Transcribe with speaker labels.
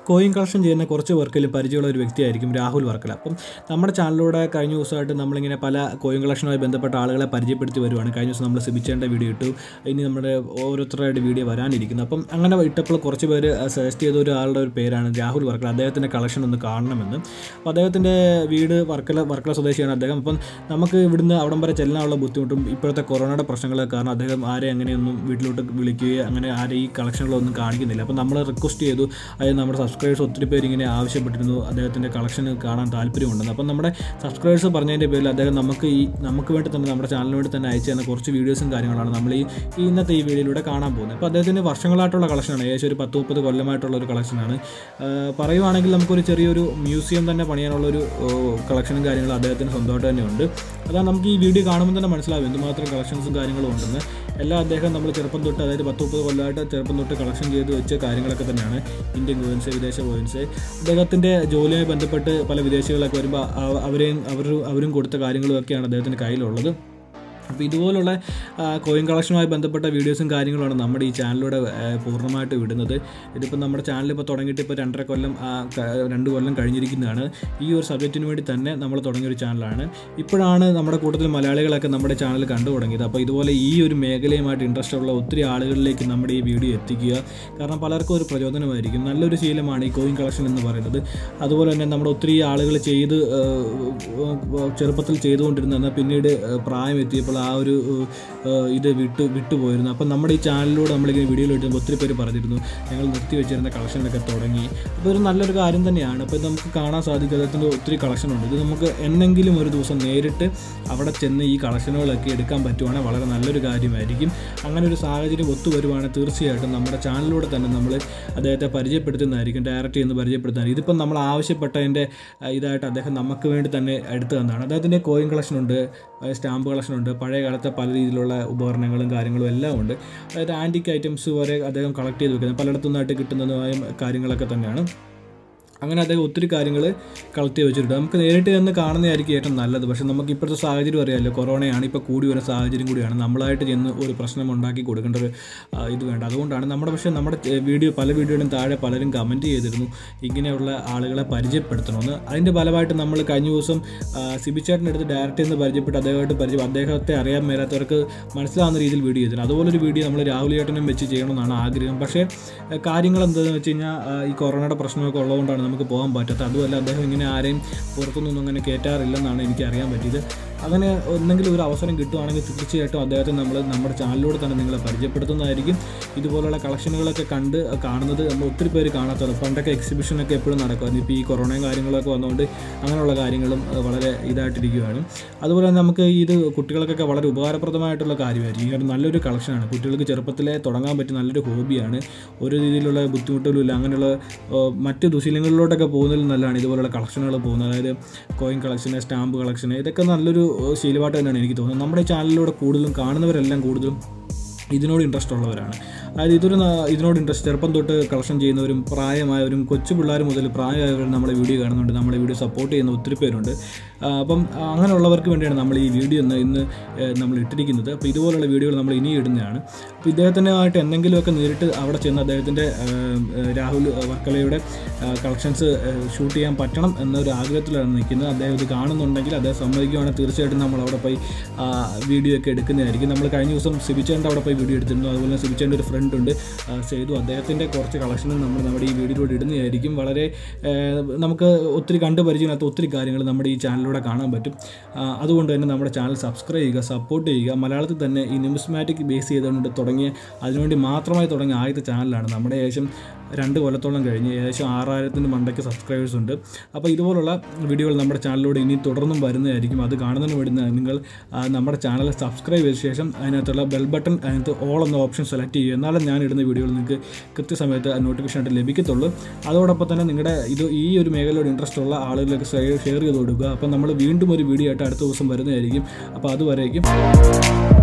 Speaker 1: coin collection ചെയ്യുന്ന കുറച്ച് പേർക്കെങ്കിലും പരിചയമുള്ള ഒരു വ്യക്തിയായിരിക്കും രാഹുൽ വർക്കല അപ്പം നമ്മുടെ ചാനലിലൂടെ കഴിഞ്ഞ ദിവസമായിട്ട് നമ്മളിങ്ങനെ പല കോയിൻ കളക്ഷനുമായി ബന്ധപ്പെട്ട ആളുകളെ പരിചയപ്പെടുത്തി വരുവാണ് കഴിഞ്ഞ ദിവസം നമ്മൾ സിബിച്ചേൻ്റെ വീഡിയോ ഇട്ടു ഇനി നമ്മുടെ ഓരോരുത്തരുടെ വീഡിയോ വരാനിരിക്കുന്നു അപ്പം അങ്ങനെ ഇട്ടപ്പോൾ കുറച്ച് പേര് സജസ്റ്റ് ചെയ്ത ഒരാളുടെ ഒരു പേരാണ് രാഹുൽ വർക്കല അദ്ദേഹത്തിൻ്റെ കളക്ഷൻ ഒന്ന് കാണണമെന്ന് അപ്പോൾ അദ്ദേഹത്തിൻ്റെ വീട് വർക്കല വർക്കല സ്വദേശിയാണ് അദ്ദേഹം അപ്പം നമുക്ക് ഇവിടുന്ന് അവിടം വരെ ചെല്ലാനുള്ള ബുദ്ധിമുട്ടും ഇപ്പോഴത്തെ കൊറോണയുടെ പ്രശ്നങ്ങളൊക്കെ കാരണം അദ്ദേഹം ആരെ അങ്ങനെയൊന്നും വീട്ടിലോട്ട് വിളിക്കുകയോ അങ്ങനെ ആരെ ഈ കളക്ഷനുകളൊന്നും കാണിക്കുന്നില്ല അപ്പം നമ്മൾ റിക്വസ്റ്റ് ചെയ്തു അതായത് നമ്മുടെ സബ്സ്ക്രൈബേഴ്സ് ഒത്തിരി പേര് ഇങ്ങനെ ആവശ്യപ്പെട്ടിരുന്നു അദ്ദേഹത്തിൻ്റെ കളക്ഷൻ കാണാൻ താല്പര്യമുണ്ടെന്ന് അപ്പം നമ്മുടെ സബ്സ്ക്രൈബേഴ്സ് പറഞ്ഞതിൻ്റെ പേരിൽ അദ്ദേഹം നമുക്ക് ഈ നമുക്ക് വേണ്ടി തന്നെ നമ്മുടെ ചാനലിന് വേണ്ടി തന്നെ അയച്ചു തന്ന കുറച്ച് വീഡിയോസും കാര്യങ്ങളാണ് നമ്മൾ ഈ ഈ ഇന്നത്തെ ഈ വീഡിയോയിലൂടെ കാണാൻ പോകുന്നത് അപ്പോൾ അദ്ദേഹത്തിന് വർഷങ്ങളായിട്ടുള്ള കളക്ഷനാണ് ഏകദേശം ഒരു പത്ത് മുപ്പത് കൊല്ലമായിട്ടുള്ള ഒരു കളക്ഷനാണ് പറയുവാണെങ്കിൽ നമുക്കൊരു ചെറിയൊരു മ്യൂസിയം തന്നെ പണിയാനുള്ള ഒരു കളക്ഷനും കാര്യങ്ങളും അദ്ദേഹത്തിന് സ്വന്തമായിട്ട് തന്നെ ഉണ്ട് അതാണ് നമുക്ക് ഈ വീഡിയോ കാണുമ്പോൾ തന്നെ മനസ്സിലാവും എന്തുമാത്രം കളക്ഷൻസും കാര്യങ്ങളും ഉണ്ടെന്ന് എല്ലാം അദ്ദേഹം നമ്മൾ ചെറുപ്പം തൊട്ട് അതായത് പത്ത് മുപ്പത് കൊല്ലമായിട്ട് ചെറുപ്പം തൊട്ട് കളക്ഷൻ ചെയ്ത് വെച്ച കാര്യങ്ങളൊക്കെ തന്നെയാണ് ഇന്ത്യൻ കോയിൻസ് വിദേശ കോയിൻസ് അദ്ദേഹത്തിൻ്റെ ജോലിയുമായി ബന്ധപ്പെട്ട് പല വിദേശികളൊക്കെ വരുമ്പോൾ അവരെയും അവർ അവരും കൊടുത്ത കാര്യങ്ങളും ഒക്കെയാണ് അദ്ദേഹത്തിൻ്റെ കയ്യിലുള്ളത് അപ്പോൾ ഇതുപോലുള്ള കോയിൻ കളക്ഷനുമായി ബന്ധപ്പെട്ട വീഡിയോസും കാര്യങ്ങളുമാണ് നമ്മുടെ ഈ ചാനലിലൂടെ പൂർണ്ണമായിട്ട് വിടുന്നത് ഇതിപ്പോൾ നമ്മുടെ ചാനൽ ഇപ്പോൾ തുടങ്ങിയിട്ട് ഇപ്പോൾ രണ്ടര കൊല്ലം രണ്ട് കൊല്ലം കഴിഞ്ഞിരിക്കുന്നതാണ് ഈ ഒരു സബ്ജക്റ്റിന് വേണ്ടി തന്നെ നമ്മൾ തുടങ്ങിയ ഒരു ചാനലാണ് ഇപ്പോഴാണ് നമ്മുടെ കൂട്ടത്തിൽ മലയാളികളൊക്കെ നമ്മുടെ ചാനൽ കണ്ടു തുടങ്ങിയത് അപ്പോൾ ഇതുപോലെ ഈ ഒരു മേഖലയുമായിട്ട് ഇൻട്രസ്റ്റ് ഉള്ള ഒത്തിരി ആളുകളിലേക്ക് നമ്മുടെ ഈ വീഡിയോ എത്തിക്കുക കാരണം പലർക്കും ഒരു പ്രചോദനമായിരിക്കും നല്ലൊരു ശീലമാണ് ഈ കോയിൻ കളക്ഷൻ എന്ന് പറയുന്നത് അതുപോലെ തന്നെ നമ്മുടെ ഒത്തിരി ആളുകൾ ചെയ്ത് ചെറുപ്പത്തിൽ ചെയ്തുകൊണ്ടിരുന്ന പിന്നീട് പ്രായം എത്തിയപ്പോൾ ആ ഒരു ഇത് വിട്ടു വിട്ടുപോയിരുന്നു അപ്പം നമ്മുടെ ഈ ചാനലിലൂടെ നമ്മളിങ്ങനെ വീഡിയോയിൽ ഇട്ടുമ്പോൾ ഒത്തിരി പേര് പറഞ്ഞിരുന്നു ഞങ്ങൾ നിർത്തി വെച്ചിരുന്ന കളക്ഷനൊക്കെ തുടങ്ങി അപ്പോൾ ഒരു നല്ലൊരു കാര്യം തന്നെയാണ് അപ്പോൾ ഇത് നമുക്ക് കാണാൻ സാധിക്കും അദ്ദേഹത്തിൻ്റെ ഒത്തിരി കളക്ഷൻ ഉണ്ട് ഇത് നമുക്ക് എന്നെങ്കിലും ഒരു ദിവസം നേരിട്ട് അവിടെ ചെന്ന് ഈ കളക്ഷനുകളൊക്കെ എടുക്കാൻ പറ്റുവാണെങ്കിൽ വളരെ നല്ലൊരു കാര്യമായിരിക്കും അങ്ങനെ ഒരു സാഹചര്യം ഒത്തുവരുവാണെങ്കിൽ തീർച്ചയായിട്ടും നമ്മുടെ ചാനലിലൂടെ തന്നെ നമ്മൾ അദ്ദേഹത്തെ പരിചയപ്പെടുത്തുന്നതായിരിക്കും ഡയറക്റ്റ് ചെയ്യുന്ന പരിചയപ്പെടുത്തുന്നതായിരിക്കും ഇതിപ്പം നമ്മൾ ആവശ്യപ്പെട്ടതിൻ്റെ ഇതായിട്ട് അദ്ദേഹം നമുക്ക് വേണ്ടി തന്നെ എടുത്തു തന്നതാണ് അദ്ദേഹത്തിൻ്റെ കോയിൻ കളക്ഷൻ ഉണ്ട് സ്റ്റാമ്പ് കളക്ഷൻ ഉണ്ട് പഴയ കാലത്തെ പല രീതിയിലുള്ള ഉപകരണങ്ങളും കാര്യങ്ങളും എല്ലാം ഉണ്ട് അതായത് ആൻറ്റിക് ഐറ്റംസ് വരെ അദ്ദേഹം കളക്ട് ചെയ്ത് വെക്കുന്നത് പലയിടത്തു നിന്നായിട്ട് കിട്ടുന്നതുമായ കാര്യങ്ങളൊക്കെ തന്നെയാണ് അങ്ങനെ അദ്ദേഹം ഒത്തിരി കാര്യങ്ങൾ കളക്ട് ചെയ്ത് വെച്ചിട്ടുണ്ട് നമുക്ക് നേരിട്ട് ചെന്ന് കാണുന്നതായിരിക്കും ഏറ്റവും നല്ലത് പക്ഷേ നമുക്ക് ഇപ്പോഴത്തെ സാഹചര്യം അറിയാമല്ലോ കൊറോണയാണ് ഇപ്പോൾ കൂടി വരുന്ന സാഹചര്യം കൂടിയാണ് നമ്മളായിട്ട് ചെന്ന് ഒരു പ്രശ്നം ഉണ്ടാക്കി കൊടുക്കേണ്ട ഒരു ഇത് വേണ്ട അതുകൊണ്ടാണ് നമ്മുടെ പക്ഷേ നമ്മുടെ വീഡിയോ പല വീഡിയോയിലും താഴെ പലരും കമൻറ്റ് ചെയ്തിരുന്നു ഇങ്ങനെയുള്ള ആളുകളെ പരിചയപ്പെടുത്തണമെന്ന് അതിൻ്റെ ഫലമായിട്ട് നമ്മൾ കഴിഞ്ഞ ദിവസം സിബിച്ചേട്ടൻ്റെ അടുത്ത് ഡയറക്റ്റ് എന്ന് പരിചയപ്പെട്ട് അദ്ദേഹമായിട്ട് പരിചയം അദ്ദേഹത്തെ അറിയാൻ മേലാത്തവർക്ക് മനസ്സിലാവുന്ന രീതിയിൽ വീഡിയോ ചെയ്തിരുന്നു അതുപോലൊരു വീഡിയോ നമ്മൾ രാഹുൽ ചേട്ടനും വെച്ച് ചെയ്യണമെന്നാണ് ആഗ്രഹം പക്ഷേ കാര്യങ്ങൾ എന്താണെന്ന് വെച്ച് കഴിഞ്ഞാൽ ഈ കൊറോണയുടെ പ്രശ്നമൊക്കെ ഉള്ളതുകൊണ്ടാണ് നമുക്ക് പോകാൻ പറ്റാത്ത അതുമല്ല അദ്ദേഹം ഇങ്ങനെ ആരെയും പുറത്തുനിന്നൊന്നും അങ്ങനെ കയറ്റാറില്ലെന്നാണ് എനിക്ക് അറിയാൻ പറ്റിയത് അങ്ങനെ എന്തെങ്കിലും ഒരു അവസരം കിട്ടുവാണെങ്കിൽ തീർച്ചയായിട്ടും അദ്ദേഹത്തെ നമ്മൾ നമ്മുടെ ചാനലിലൂടെ തന്നെ നിങ്ങളെ പരിചയപ്പെടുത്തുന്നതായിരിക്കും ഇതുപോലുള്ള കളക്ഷനുകളൊക്കെ കണ്ട് കാണുന്നത് നമ്മൾ ഒത്തിരി പേര് കാണാത്തത് പണ്ടൊക്കെ എക്സിബിഷനൊക്കെ എപ്പോഴും നടക്കുമായിരുന്നു ഇപ്പോൾ ഈ കൊറോണയും കാര്യങ്ങളൊക്കെ വന്നുകൊണ്ട് അങ്ങനെയുള്ള കാര്യങ്ങളും വളരെ ഇതായിട്ടിരിക്കുകയാണ് അതുപോലെ തന്നെ നമുക്ക് ഇത് കുട്ടികൾക്കൊക്കെ വളരെ ഉപകാരപ്രദമായിട്ടുള്ള കാര്യമായിരിക്കും കാരണം നല്ലൊരു കളക്ഷനാണ് കുട്ടികൾക്ക് ചെറുപ്പത്തിലെ തുടങ്ങാൻ പറ്റിയ നല്ലൊരു ഹോബിയാണ് ഒരു രീതിയിലുള്ള ബുദ്ധിമുട്ടുകളും ഇല്ല അങ്ങനെയുള്ള മറ്റ് ദുശീലങ്ങളിലോട്ടൊക്കെ പോകുന്നതിൽ നല്ലതാണ് ഇതുപോലുള്ള കളക്ഷനുകൾ പോകുന്നത് അതായത് കോയിൻ കളക്ഷന് സ്റ്റാമ്പ് കളക്ഷന് ഇതൊക്കെ നല്ലൊരു ശീലമായിട്ട് തന്നെയാണ് എനിക്ക് തോന്നുന്നത് നമ്മുടെ ചാനലിലൂടെ കൂടുതലും കാണുന്നവരെല്ലാം കൂടുതലും ഇതിനോട് ഇൻട്രസ്റ്റ് ഉള്ളവരാണ് അതായത് ഇതൊരു ഇതിനോട് ഇൻട്രസ്റ്റ് ചെറുപ്പം തൊട്ട് കളക്ഷൻ ചെയ്യുന്നവരും പ്രായമായവരും കൊച്ചു പിള്ളേർ മുതൽ പ്രായമായവരും നമ്മളെ വീഡിയോ കാണുന്നുണ്ട് നമ്മളെ വീഡിയോ സപ്പോർട്ട് ചെയ്യുന്ന ഒത്തിരി പേരുണ്ട് അപ്പം അങ്ങനെയുള്ളവർക്ക് വേണ്ടിയാണ് നമ്മൾ ഈ വീഡിയോ ഇന്ന് ഇന്ന് നമ്മൾ ഇട്ടിരിക്കുന്നത് അപ്പോൾ ഇതുപോലുള്ള വീഡിയോകൾ നമ്മൾ ഇനി ഇടുന്നതാണ് അപ്പോൾ ഇദ്ദേഹത്തിനായിട്ട് എന്തെങ്കിലുമൊക്കെ നേരിട്ട് അവിടെ ചെന്ന് അദ്ദേഹത്തിൻ്റെ രാഹുൽ വർക്കലയുടെ കളക്ഷൻസ് ഷൂട്ട് ചെയ്യാൻ പറ്റണം എന്നൊരു ആഗ്രഹത്തിലാണ് നിൽക്കുന്നത് അദ്ദേഹം ഇത് കാണുന്നുണ്ടെങ്കിൽ അദ്ദേഹം സമ്മതിക്കുകയാണെങ്കിൽ തീർച്ചയായിട്ടും നമ്മൾ അവിടെ പോയി വീഡിയോ ഒക്കെ എടുക്കുന്നതായിരിക്കും നമ്മൾ കഴിഞ്ഞ ദിവസം സിബിച്ചേൻ്റെ അവിടെ പോയി വീഡിയോ എടുത്തിരുന്നു അതുപോലെ തന്നെ സിബിച്ചേൻ്റെ ഒരു ഫ്രണ്ട് ഉണ്ട് ചെയ്തു അദ്ദേഹത്തിൻ്റെ കുറച്ച് കളക്ഷനും നമ്മൾ നമ്മുടെ ഈ വീഡിയോയിലൂടെ ഇടുന്നതായിരിക്കും വളരെ നമുക്ക് ഒത്തിരി കണ്ടു പരിചയമില്ലാത്ത ഒത്തിരി കാര്യങ്ങൾ നമ്മുടെ ഈ ചാനലിലൂടെ കാണാൻ പറ്റും അതുകൊണ്ട് തന്നെ നമ്മുടെ ചാനൽ സബ്സ്ക്രൈബ് ചെയ്യുക സപ്പോർട്ട് ചെയ്യുക മലയാളത്തിൽ തന്നെ ഈ ന്യൂസ്മാറ്റിക് ബേസ് ചെയ്തുകൊണ്ട് തുടങ്ങിയ അതിനുവേണ്ടി മാത്രമായി തുടങ്ങിയ ആദ്യത്തെ ചാനലാണ് നമ്മുടെ ഏകദേശം രണ്ട് കൊല്ലത്തോളം കഴിഞ്ഞ് ഏകദേശം ആറായിരത്തിൻ്റെ മണ്ടയ്ക്ക് സബ്സ്ക്രൈബേഴ്സ് ഉണ്ട് അപ്പോൾ ഇതുപോലുള്ള വീഡിയോകൾ നമ്മുടെ ചാനലിലൂടെ ഇനി തുടർന്നും വരുന്നതായിരിക്കും അത് കാണുന്നതിന് വേണ്ടി നിങ്ങൾ നമ്മുടെ ചാനൽ സബ്സ്ക്രൈബ് ചെയ്ത ശേഷം അതിനകത്തുള്ള ബെൽ ബട്ടൺ അതിനകത്ത് ഓൾ എന്ന ഓപ്ഷൻ സെലക്ട് ചെയ്യുക എന്നാലും ഞാൻ ഇടുന്ന വീഡിയോകൾ നിങ്ങൾക്ക് കൃത്യസമയത്ത് നോട്ടിഫിക്കേഷൻ ആയിട്ട് ലഭിക്കത്തുള്ളൂ അതോടൊപ്പം തന്നെ നിങ്ങളുടെ ഇത് ഈ ഒരു മേഖലയോട് ഇൻട്രസ്റ്റ് ഉള്ള ആളുകളിലേക്ക് ഷെയർ ചെയ്ത് കൊടുക്കുക അപ്പോൾ നമ്മൾ വീണ്ടും ഒരു വീഡിയോ ആയിട്ട് അടുത്ത ദിവസം വരുന്നതായിരിക്കും അപ്പോൾ അതുവരേക്കും